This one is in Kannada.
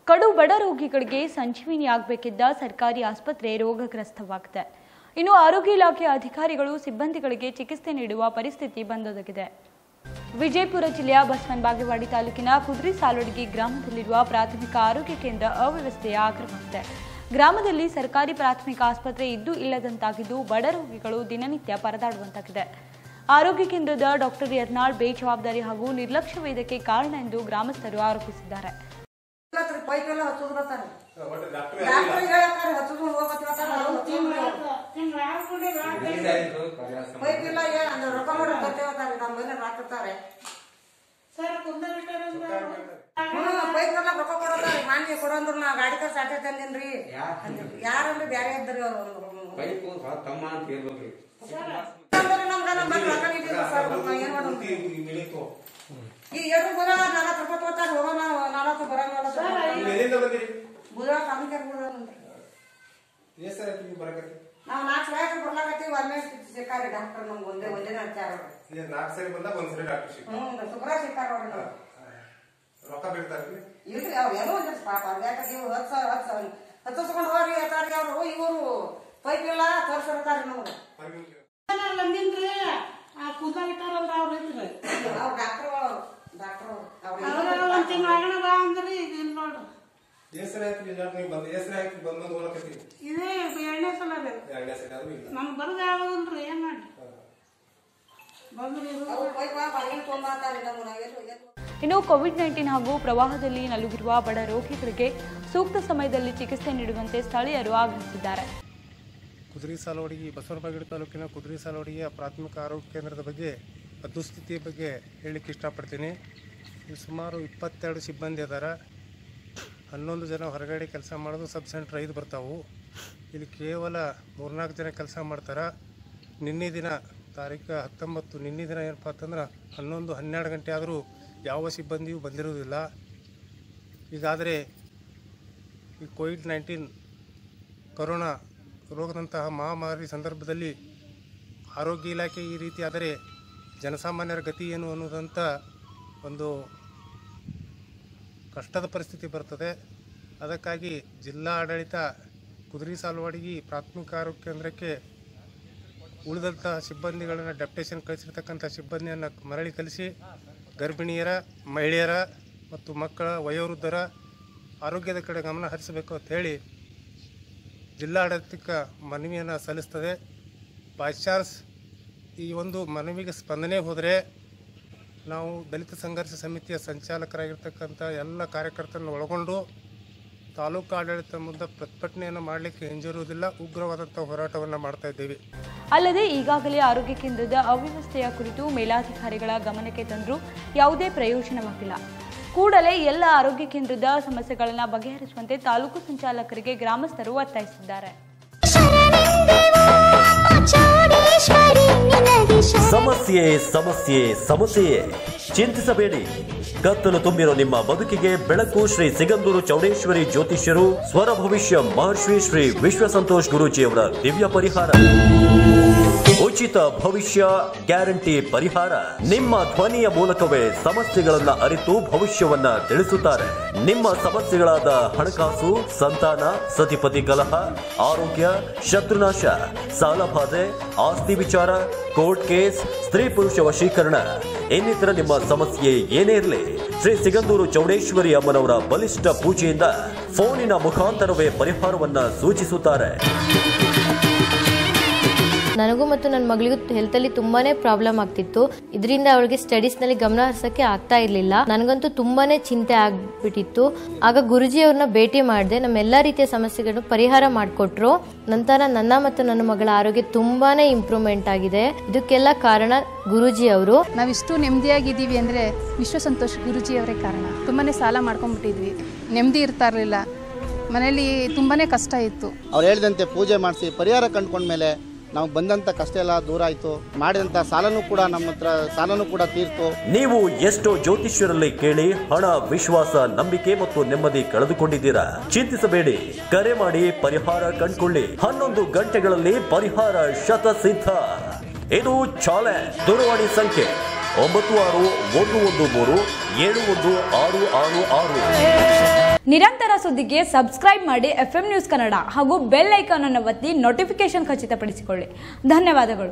ಕಡು ಬಡ ರೋಗಿಗಳಿಗೆ ಸಂಜೀವಿನಿ ಆಗಬೇಕಿದ್ದ ಸರ್ಕಾರಿ ಆಸ್ಪತ್ರೆ ರೋಗಗ್ರಸ್ತವಾಗಿದೆ ಇನ್ನು ಆರೋಗ್ಯ ಇಲಾಖೆ ಅಧಿಕಾರಿಗಳು ಸಿಬ್ಬಂದಿಗಳಿಗೆ ಚಿಕಿತ್ಸೆ ನೀಡುವ ಪರಿಸ್ಥಿತಿ ಬಂದೊದಗಿದೆ ವಿಜಯಪುರ ಜಿಲ್ಲೆಯ ಬಸವನ ಬಾಗೇವಾಡಿ ತಾಲೂಕಿನ ಕುದ್ರಿ ಸಾಲೊಡಗಿ ಗ್ರಾಮದಲ್ಲಿರುವ ಪ್ರಾಥಮಿಕ ಆರೋಗ್ಯ ಕೇಂದ್ರ ಅವ್ಯವಸ್ಥೆಯ ಆಗ್ರಹವಾಗಿದೆ ಗ್ರಾಮದಲ್ಲಿ ಸರ್ಕಾರಿ ಪ್ರಾಥಮಿಕ ಆಸ್ಪತ್ರೆ ಇದ್ದು ಇಲ್ಲದಂತಾಗಿದ್ದು ಬಡ ರೋಗಿಗಳು ದಿನನಿತ್ಯ ಪರದಾಡುವಂತಾಗಿದೆ ಆರೋಗ್ಯ ಕೇಂದ್ರದ ಡಾಕ್ಟರ್ ಯರ್ನಾಳ್ ಬೇಜವಾಬ್ದಾರಿ ಹಾಗೂ ನಿರ್ಲಕ್ಷ್ಯ ಇದಕ್ಕೆ ಕಾರಣ ಎಂದು ಗ್ರಾಮಸ್ಥರು ಆರೋಪಿಸಿದ್ದಾರೆ ಪೈಪ್ ಎಲ್ಲ ಹಚ್ಚೋದು ಬರ್ತಾರೆ ಡಾಕ್ಟರ್ ಹೇಳಕ್ಕಾರ ಹಚ್ಚೋದು ಪೈಪ್ ಇಲ್ಲ ಏನ್ ರೊಕ್ಕ ಮಾಡಿ ಬರ್ತೇವತ್ತಾರೆ ನಮ್ಮ ಮನೆ ಹಾಕಿರ್ತಾರೆ ಪೈಪ್ ಎಲ್ಲ ರೊಕ್ಕ ಕೊಡೋತಾರೆ ಮಾನ್ಯ ಕೊಡಂದ್ರು ನಾ ಗಾಡಿ ಕರ್ ಸಾಟೆ ತಂದಿನ್ರಿ ಯಾರಂದ್ರೆ ಬ್ಯಾರೆ ಇದ್ರಿ ಅವ್ರು ಪೈಪು ತಮ್ಮ ಅಂತ ಹೇಳ್ಬೇಕ್ರಿ ಅಂದ್ರೆ ನಮ್ಗ ನಮ್ಮ ಮನೆ ರೊಕ್ಕ ನೀಡಿಲ್ಲ ಸರ್ ನಾವ್ ಏನ್ ಮಾಡೋದು ಈ ಎರಡು ಬುಧ ನಲವತ್ತು ರೂಪಾಯಿ ತಗೋತಾರೆ ಹೋಗೋಣ ನಲವತ್ತು ಬರಂಗಲ್ಲ ಎಲ್ಲಿಂದ ಬಂದಿರಿ ಬುಧ ಕಮ್ಮಿಕರ್ ಬುಧ ಎಷ್ಟ್ ಸಲ ಆಯ್ತು ನೀವು ಬರಕತ್ತಿ ನಾವು ನಾಲ್ಕು ಸಾವಿರ ಬರ್ಲಾಕತ್ತೀವಿ ಒಮ್ಮೆ ಸಿಕ್ಕಾರಿ ಡಾಕ್ಟರ್ ನಮ್ಗೆ ಒಂದೇ ಒಂದೇ ಹಚ್ಚಾರ ಇಲ್ಲಿ ನಾಲ್ಕು ಸರಿ ಬಂದಾಗ ಒಂದ್ಸರಿ ಡಾಕ್ಟರ್ ಸಿಕ್ಕ ಹ್ಞೂ ಶುಕ್ರ ಸಿಕ್ಕಾರ ಅವ್ರು ನಾವು ರೊಕ್ಕ ಬೇಡ್ತಾರ್ರಿ ಇಲ್ರಿ ಅವ್ರು ಏನೋ ಒಂದಿಷ್ಟು ಪಾಪ ಅವ್ರು ಯಾಕಂದ್ರೆ ಇವ್ರು ಹತ್ತು ಸಾವಿರ ಹತ್ತು ಸಾವಿರ ಹತ್ತಿಸ್ಕೊಂಡು ಹೋಗ್ರಿ ಹೇಳ್ತಾರ್ರಿ ಅವರು ಇವರು ಪೈಪ್ ಇಲ್ಲ ತೋರ್ಸಿರ್ತಾರ್ರಿ ನಮ್ಗೆ ಹೊರಗಿನ ಬಂದಿನ್ರಿ ಆ ಕೂದಲ ಇಟ್ಟಾರಲ್ರ ಅವ್ರ ಐತ್ರಿ ಅವ್ರು ಡಾಕ್ಟರ್ ಡಾಕ್ಟರ್ ಅವ್ರು ಅವ್ರ ಒಂದ್ ತಿಂಗಳ ಆಗಣ ಬಾ ಅಂದ್ರಿ ಈಗ ಇಲ್ಲ ನೋಡ್ರಿ ಎಷ್ಟ್ ಸಲ ಆಯ್ತು ಇಲ್ಲ ನೀವು ಬಂದು ಎಷ್ಟ್ ಸಲ ಆಯ್ತು ಬಂದ್ ಬಂದು ಹೋಗಕತ್ತಿ ಇದೇ ಎರಡನೇ ಸಲ ರೀ ಎರಡನೇ ಸಲ ಆದ್ರೂ ಇಲ್ಲ ನನ್ ಬರೋದು ಯಾವ್ದಲ್ರಿ ಏನ್ ಮಾಡಿ ಬಂದ್ರಿ ಇದು ಅವ್ರು ಪೈಪ್ ಹೊರಗಿನ ತೊಗೊಂಬರ್ತಾರ್ರಿ ನಮ್ಗೆ ನಾವೆಲ್ಲೂ ಎಲ್ಲೂ ಇನ್ನು ಕೋವಿಡ್ ನೈನ್ಟೀನ್ ಹಾಗೂ ಪ್ರವಾಹದಲ್ಲಿ ನಲುಗಿರುವ ಬಡ ರೋಗಿಗಳಿಗೆ ಸೂಕ್ತ ಸಮಯದಲ್ಲಿ ಚಿಕಿತ್ಸೆ ನೀಡುವಂತೆ ಸ್ಥಳೀಯರು ಆಗ್ರಹಿಸಿದ್ದಾರೆ ಕುದುರೆ ಸಾಲವಡಿಗೆ ಬಸವನಬಾಗೇಡು ತಾಲೂಕಿನ ಕುದುರೆ ಸಾಲವಡಿಗೆಯ ಪ್ರಾಥಮಿಕ ಆರೋಗ್ಯ ಕೇಂದ್ರದ ಬಗ್ಗೆ ದುಸ್ಥಿತಿಯ ಬಗ್ಗೆ ಹೇಳಲಿಕ್ಕೆ ಇಷ್ಟಪಡ್ತೀನಿ ಇಲ್ಲಿ ಸುಮಾರು ಇಪ್ಪತ್ತೆರಡು ಸಿಬ್ಬಂದಿ ಅದಾರ ಹನ್ನೊಂದು ಜನ ಹೊರಗಡೆ ಕೆಲಸ ಮಾಡೋದು ಸಬ್ ಸೆಂಟ್ರ್ ಐದು ಬರ್ತಾವು ಇಲ್ಲಿ ಕೇವಲ ಮೂರ್ನಾಲ್ಕು ಜನ ಕೆಲಸ ಮಾಡ್ತಾರೆ ನಿನ್ನೆ ದಿನ ತಾರೀಕು ಹತ್ತೊಂಬತ್ತು ನಿನ್ನೆ ದಿನ ಏನಪ್ಪ ಅಂತಂದ್ರೆ ಹನ್ನೊಂದು ಹನ್ನೆರಡು ಗಂಟೆ ಆದರೂ ಯಾವ ಸಿಬ್ಬಂದಿಯೂ ಬಂದಿರುವುದಿಲ್ಲ ಈಗಾದರೆ ಈ ಕೋವಿಡ್ ನೈನ್ಟೀನ್ ಕೊರೋನಾ ರೋಗದಂತಹ ಮಹಾಮಾರಿ ಸಂದರ್ಭದಲ್ಲಿ ಆರೋಗ್ಯ ಇಲಾಖೆ ಈ ರೀತಿ ಆದರೆ ಜನಸಾಮಾನ್ಯರ ಗತಿ ಏನು ಅನ್ನೋದಂಥ ಒಂದು ಕಷ್ಟದ ಪರಿಸ್ಥಿತಿ ಬರ್ತದೆ ಅದಕ್ಕಾಗಿ ಜಿಲ್ಲಾ ಆಡಳಿತ ಕುದುರೆ ಸಾಲುವಾಡಿಗೆ ಪ್ರಾಥಮಿಕ ಆರೋಗ್ಯ ಕೇಂದ್ರಕ್ಕೆ ಉಳಿದಂತಹ ಸಿಬ್ಬಂದಿಗಳನ್ನು ಡೆಪ್ಟೇಷನ್ ಕಳಿಸಿರ್ತಕ್ಕಂಥ ಸಿಬ್ಬಂದಿಯನ್ನು ಮರಳಿ ಕಲಿಸಿ ಗರ್ಭಿಣಿಯರ ಮಹಿಳೆಯರ ಮತ್ತು ಮಕ್ಕಳ ವಯೋವೃದ್ಧರ ಆರೋಗ್ಯದ ಕಡೆ ಗಮನ ಹರಿಸಬೇಕು ಅಂತ ಹೇಳಿ ಜಿಲ್ಲಾಡಳಿತಕ್ಕೆ ಮನವಿಯನ್ನು ಸಲ್ಲಿಸ್ತದೆ ಬೈ ಚಾನ್ಸ್ ಈ ಒಂದು ಮನವಿಗೆ ಸ್ಪಂದನೆ ಹೋದರೆ ನಾವು ದಲಿತ ಸಂಘರ್ಷ ಸಮಿತಿಯ ಸಂಚಾಲಕರಾಗಿರ್ತಕ್ಕಂಥ ಎಲ್ಲ ಕಾರ್ಯಕರ್ತರನ್ನು ಒಳಗೊಂಡು ತಾಲೂಕು ಆಡಳಿತ ಮುಂದೆ ಪ್ರತಿಭಟನೆಯನ್ನು ಮಾಡಲಿಕ್ಕೆ ಹಿಂಜರುವುದಿಲ್ಲ ಉಗ್ರವಾದಂಥ ಹೋರಾಟವನ್ನು ಮಾಡ್ತಾ ಇದ್ದೀವಿ ಅಲ್ಲದೆ ಈಗಾಗಲೇ ಆರೋಗ್ಯ ಕೇಂದ್ರದ ಅವ್ಯವಸ್ಥೆಯ ಕುರಿತು ಮೇಲಾಧಿಕಾರಿಗಳ ಗಮನಕ್ಕೆ ತಂದರೂ ಯಾವುದೇ ಪ್ರಯೋಜನವಾಗಿಲ್ಲ ಕೂಡಲೇ ಎಲ್ಲ ಆರೋಗ್ಯ ಕೇಂದ್ರದ ಸಮಸ್ಯೆಗಳನ್ನು ಬಗೆಹರಿಸುವಂತೆ ತಾಲೂಕು ಸಂಚಾಲಕರಿಗೆ ಗ್ರಾಮಸ್ಥರು ಒತ್ತಾಯಿಸಿದ್ದಾರೆ ಸಮಸ್ಯೆ ಸಮಸ್ಯೆ ಸಮಸ್ಯೆಯೇ ಚಿಂತಿಸಬೇಡಿ ಕತ್ತಲು ತುಂಬಿರೋ ನಿಮ್ಮ ಬದುಕಿಗೆ ಬೆಳಕು ಶ್ರೀ ಸಿಗಂದೂರು ಚೌಡೇಶ್ವರಿ ಜ್ಯೋತಿಷ್ಯರು ಸ್ವರ ಭವಿಷ್ಯ ಮಹರ್ಷಿ ಶ್ರೀ ವಿಶ್ವ ಸಂತೋಷ್ ಗುರೂಜಿಯವರ ದಿವ್ಯ ಪರಿಹಾರ ಉಚಿತ ಭವಿಷ್ಯ ಗ್ಯಾರಂಟಿ ಪರಿಹಾರ ನಿಮ್ಮ ಧ್ವನಿಯ ಮೂಲಕವೇ ಸಮಸ್ಯೆಗಳನ್ನ ಅರಿತು ಭವಿಷ್ಯವನ್ನ ತಿಳಿಸುತ್ತಾರೆ ನಿಮ್ಮ ಸಮಸ್ಯೆಗಳಾದ ಹಣಕಾಸು ಸಂತಾನ ಸತಿಪತಿ ಕಲಹ ಆರೋಗ್ಯ ಶತ್ರುನಾಶ ಸಾಲಬಾಧೆ ಆಸ್ತಿ ವಿಚಾರ ಕೋರ್ಟ್ ಕೇಸ್ ಸ್ತ್ರೀ ಪುರುಷ ವಶೀಕರಣ ಇನ್ನಿತರ ನಿಮ್ಮ ಸಮಸ್ಯೆ ಏನೇ ಇರಲಿ ಶ್ರೀ ಸಿಗಂದೂರು ಚೌಡೇಶ್ವರಿ ಅಮ್ಮನವರ ಬಲಿಷ್ಠ ಪೂಜೆಯಿಂದ ಫೋನಿನ ಮುಖಾಂತರವೇ ಪರಿಹಾರವನ್ನ ಸೂಚಿಸುತ್ತಾರೆ ನನಗೂ ಮತ್ತು ನನ್ನ ಮಗಳಿಗೂ ಹೆಲ್ತಲ್ಲಿ ತುಂಬಾನೇ ಪ್ರಾಬ್ಲಮ್ ಆಗ್ತಿತ್ತು ಇದರಿಂದ ಅವಳಿಗೆ ಸ್ಟಡೀಸ್ನಲ್ಲಿ ಗಮನ ಹರಿಸೋಕ್ಕೆ ಆಗ್ತಾ ಇರಲಿಲ್ಲ ನನಗಂತೂ ತುಂಬಾನೇ ಚಿಂತೆ ಆಗ್ಬಿಟ್ಟಿತ್ತು ಆಗ ಗುರುಜಿ ಅವ್ರನ್ನ ಭೇಟಿ ಮಾಡಿದೆ ನಮ್ಮೆಲ್ಲ ರೀತಿಯ ಸಮಸ್ಯೆಗಳನ್ನು ಪರಿಹಾರ ಮಾಡಿಕೊಟ್ರು ನಂತರ ನನ್ನ ಮತ್ತು ನನ್ನ ಮಗಳ ಆರೋಗ್ಯ ತುಂಬಾನೇ ಇಂಪ್ರೂವ್ಮೆಂಟ್ ಆಗಿದೆ ಇದಕ್ಕೆಲ್ಲ ಕಾರಣ ಗುರುಜಿ ಅವರು ನಾವಿಷ್ಟು ನೆಮ್ಮದಿಯಾಗಿದ್ದೀವಿ ಅಂದರೆ ವಿಶ್ವ ಸಂತೋಷ್ ಗುರುಜಿಯವರೇ ಕಾರಣ ತುಂಬಾ ಸಾಲ ಮಾಡ್ಕೊಂಡ್ಬಿಟ್ಟಿದ್ವಿ ನೆಮ್ಮದಿ ಇರ್ತಾ ಇರಲಿಲ್ಲ ಮನೇಲಿ ತುಂಬಾ ಕಷ್ಟ ಇತ್ತು ಅವ್ರು ಹೇಳಿದಂತೆ ಪೂಜೆ ಮಾಡಿಸಿ ಪರಿಹಾರ ಕಂಡ್ಕೊಂಡ್ಮೇಲೆ ನಾವು ಬಂದಂಥ ಕಷ್ಟ ಎಲ್ಲ ದೂರ ಆಯಿತು ಮಾಡಿದಂಥ ಸಾಲನೂ ಕೂಡ ನಮ್ಮ ಹತ್ರ ಸಾಲನೂ ಕೂಡ ತೀರ್ತು ನೀವು ಎಷ್ಟೋ ಜ್ಯೋತಿಷ್ಯರಲ್ಲಿ ಕೇಳಿ ಹಣ ವಿಶ್ವಾಸ ನಂಬಿಕೆ ಮತ್ತು ನೆಮ್ಮದಿ ಕಳೆದುಕೊಂಡಿದ್ದೀರಾ ಚಿಂತಿಸಬೇಡಿ ಕರೆ ಮಾಡಿ ಪರಿಹಾರ ಕಂಡುಕೊಳ್ಳಿ ಹನ್ನೊಂದು ಗಂಟೆಗಳಲ್ಲಿ ಪರಿಹಾರ ಶತಸಿದ್ಧ ಇದು ಚಾಲೆಂಜ್ ದೂರವಾಣಿ ಸಂಖ್ಯೆ ಒಂಬತ್ತು ಆರು ಒಂದು ಒಂದು ಮೂರು ಏಳು ಒಂದು ಆರು ಆರು ಆರು ನಿರಂತರ ಸುದ್ದಿಗೆ ಸಬ್ಸ್ಕ್ರೈಬ್ ಮಾಡಿ ಎಫ್ ನ್ಯೂಸ್ ಕನ್ನಡ ಹಾಗೂ ಬೆಲ್ ಐಕಾನ್ ಅನ್ನು ಒತ್ತಿ ನೋಟಿಫಿಕೇಶನ್ ಖಚಿತಪಡಿಸಿಕೊಳ್ಳಿ ಧನ್ಯವಾದಗಳು